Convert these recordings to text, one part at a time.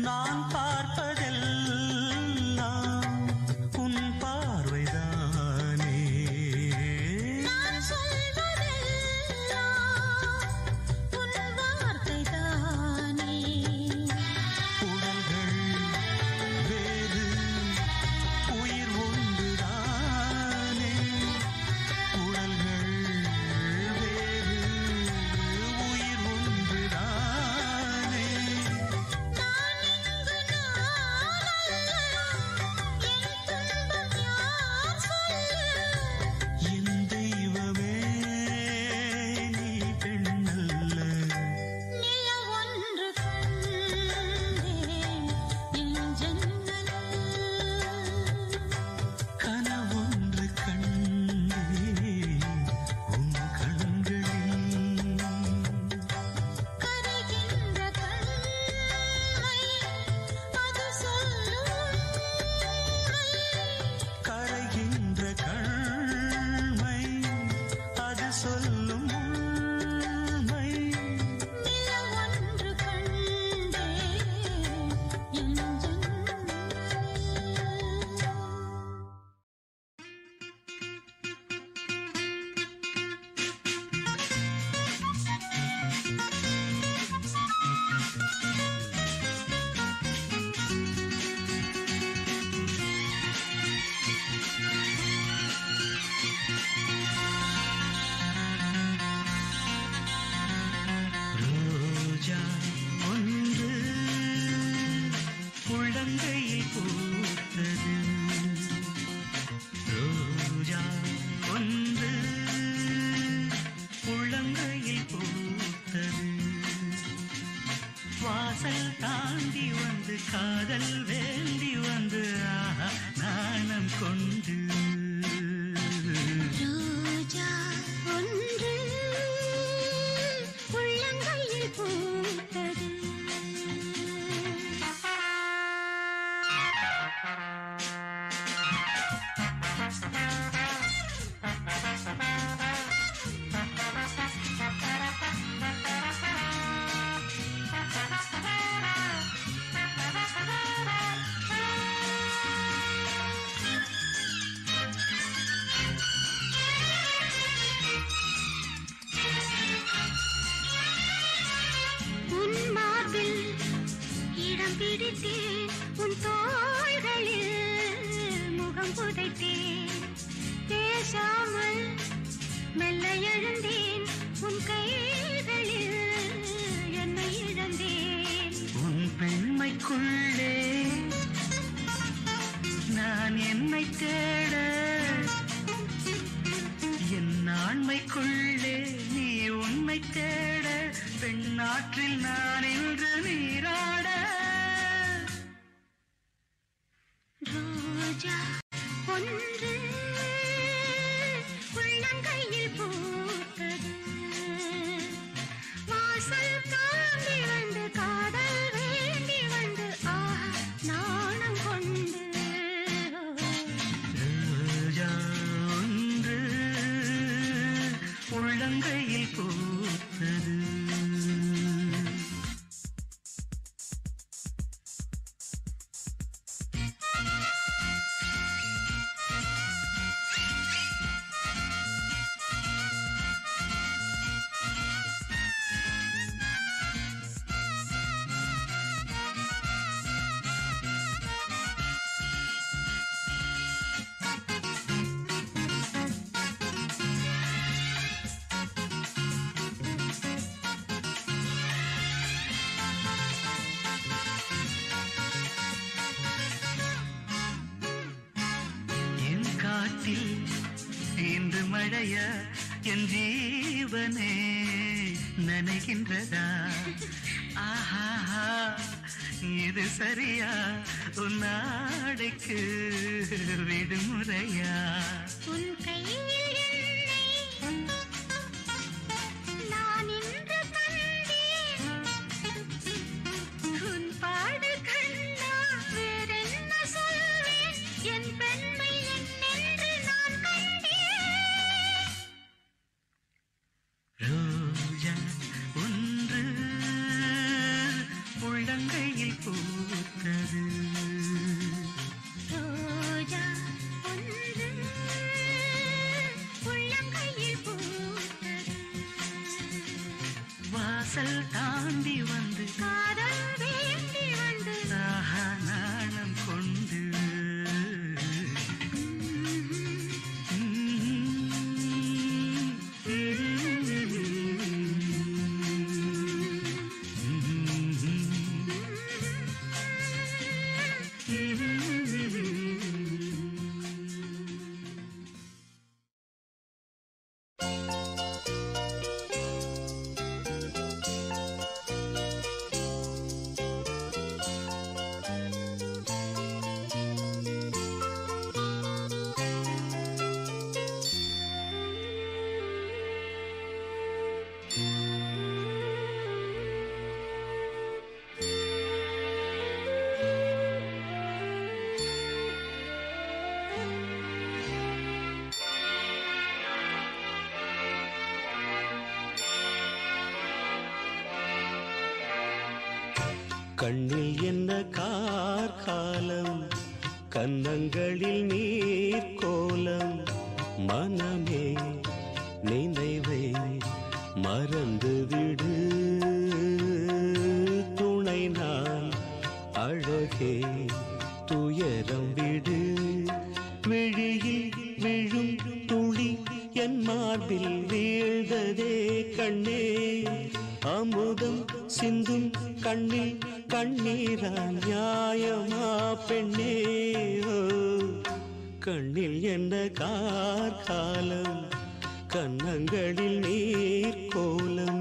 நான் பார்ப்பதெல்லாம் உன் பார்வைதானே நான் சொல்வதெல்லாம் உன் வார்த்தைதானே உடல்கள் வேறு உயிர் ஒன்றுதானே உடல்கள் வேறு உயிர் ஒன்றுதானே நான் இங்கு நான் அல்ல என் துன்பம் யார் சொல்ல என் தெய்வமே நீ பெண்ணல்ல நிலவொன்று கண்டேன் என் ஜன்னலில் கனவொன்று கண்டே உன் கண்களில் கரைகின்ற கண்மை அது சொல்லும் உண்மை. கரைகின்ற கண்மை அது சொல்லும் உண்மை நிலவொன்று கண்டேன் என் ஜன்னலில் ரோஜா ஒன்று உள்ளங்கையில் பூத்தது ரோஜா ஒன்று உள்ளங்கையில் பூத்தது வாசல் தாண்டி வந்து காதல் வேண்டி வந்து ஆஹா, நாணம் கொண்டு ரோஜா ஒன்று உள்ளங்கையில் பூத்தது உன் மார்பில் இடம் பிடித்தேன் உன் தோள்களில் முகம் புதைத்தேன் பேசாமல் மெல்ல எழுந்தேன் உன் கைகளில் என்னை இழந்தேன் உன் பெண்மைக்குள்ளே நான் என்னை தேட என் ஆண்மைக்குள்ளே நீ உண்மை தேட பெண்ணாற்றில் நான் இன்று நீராட ரோஜா ஒன்று உள்ளங்கையில் பூத்தது வாசல் தாண்டி வந்து காதல் வேண்டி வந்து ஆஹா நாணம் கொண்டு ரோஜா ஒன்று உள்ளங்கையில் பூத்தது என் காட்டில் இன்று மழைய என் ஜீவனே நனைகின்றதா ஆஹா இது சரியா உன் நாடைக்கு விடுமுறையா உன் கையில் என்னை நான் இன்று கண்டேன் உன் பாடு கண்ணா வேறென்ன சொல்வேன் என் பெண்மை என்னென்று நான் கண்டேன் ரோஜா ஒன்று உள்ளங்கையில் பூ வாசல் தாண்டி வந்து காதல் வேண்டி வந்து ஆஹா நாணம் கொண்டு கண்ணில் என்ன கார்காலம் கன்னங்களில் நீர் கோலம் மனமே நினைவை மறந்து விடு துணை நான் அழகே துயரம் விடு விழியில் விழும் துளி என் மார்பில் வீழ்ந்ததே கண்ணே அமுதம் சிந்தும் கண்ணில் கண்ணீரா நியாயமா பெண்ணே ஓ, கண்ணில் என்ன கார்காலம் கன்னங்களில் நீர் கோலம்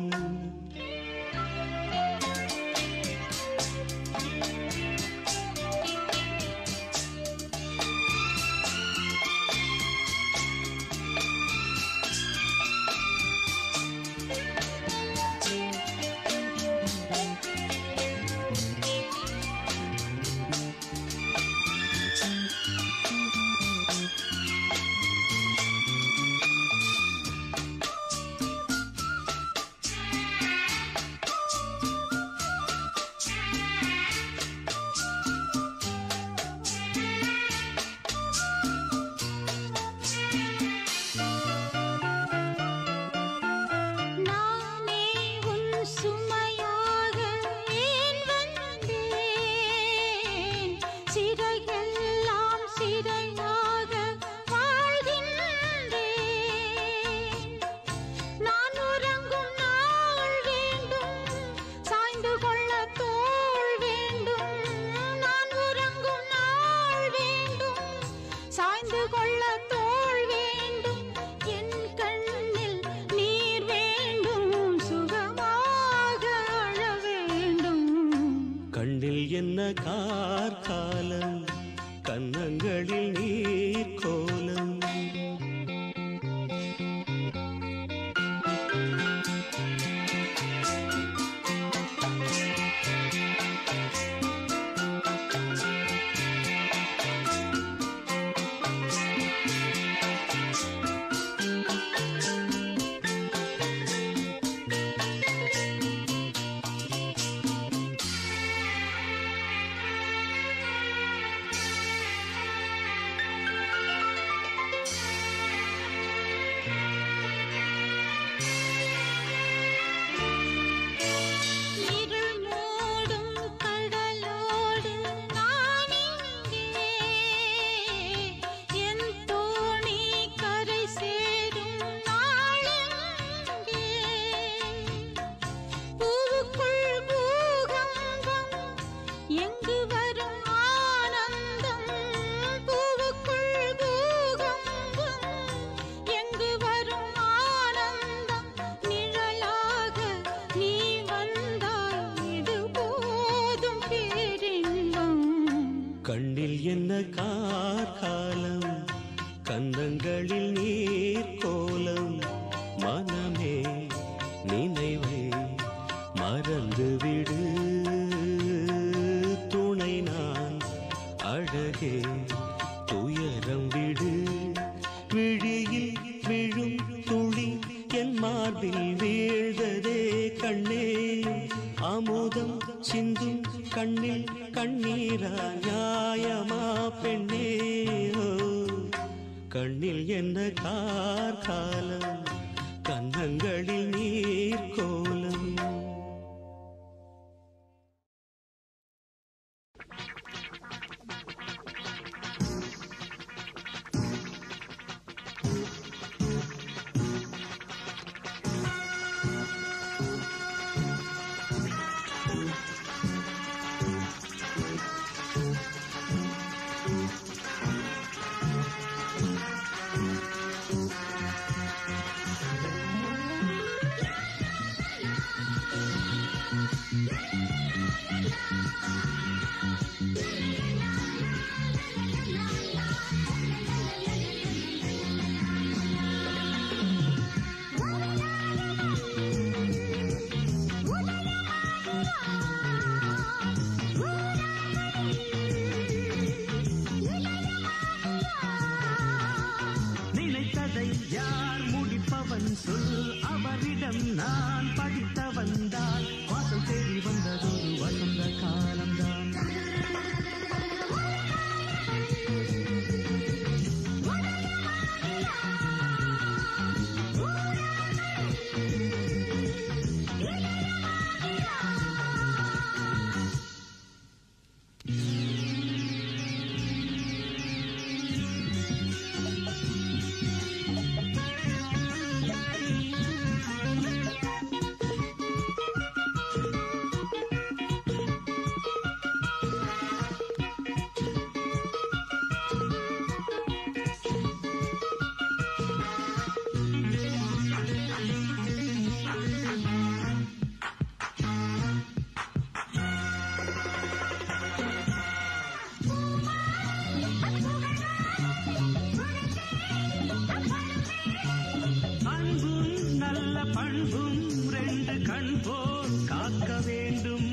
நானே உன் சுமையாக ஏன் வந்தேன் சிறையெல்லாம் சிறையாக வாழ்கின்றேன் நான் உறங்கும் நாள் வேண்டும் சாய்ந்து கொள்ள தோள் வேண்டும் நான் உறங்கும் நாள் வேண்டும் சாய்ந்து கொள்ள தோள் வேண்டும் என் கண்ணில் நீர் வேண்டும் சுகமாக அழ வேண்டும் கண்ணில் என்ன கார்காலம் கன்னங்களில் நீர் கோலம் இருள் மூடும் கடலோடு நான் இங்கே என் தோணி கரை சேரும் நாளெங்கே பூவுக்குள் பூகம்பம் எங்கு வரும் ஆனந்தம் பூவுக்குள் பூகம்பம் எங்கு வரும் ஆனந்தம் நிழலாக நீ வந்தாய் இது போதும் பேரின்பம் கண்ணில் என்ன கார்காலம் கன்னங்களில் நீர் கோலம் மனமே நினைவை மறந்து விடு துணை நான் அழகே துயரம் விடு விழியில் விழும் துளி என் மார்பில் வீழ்ந்ததே கண்ணே அமுதம் சிந்தும் கண்ணில் கண்ணீரா நியாயமா பெண்ணே ஓ, கண்ணில் என்ன கார்காலம் கன்னங்களில் நீர் கோலம் அவரிடம் நான் படித்த வந்தால் வாசல் தேடி வந்ததொரு வசந்த காலம்தான் அன்பும் நல்ல பண்பும் ரெண்டு கண் போல் காக்க வேண்டும்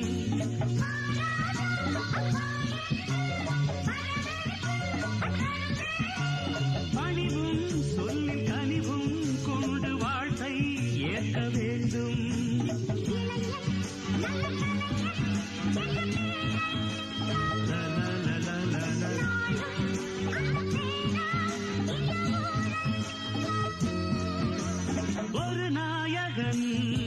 பணிவும் சொல்லில் கனிவும் கொண்டு வாழ்க்கை ஏற்க வேண்டும் ல, ல, ல, ல, ல, ல. ஒரு நாயகன்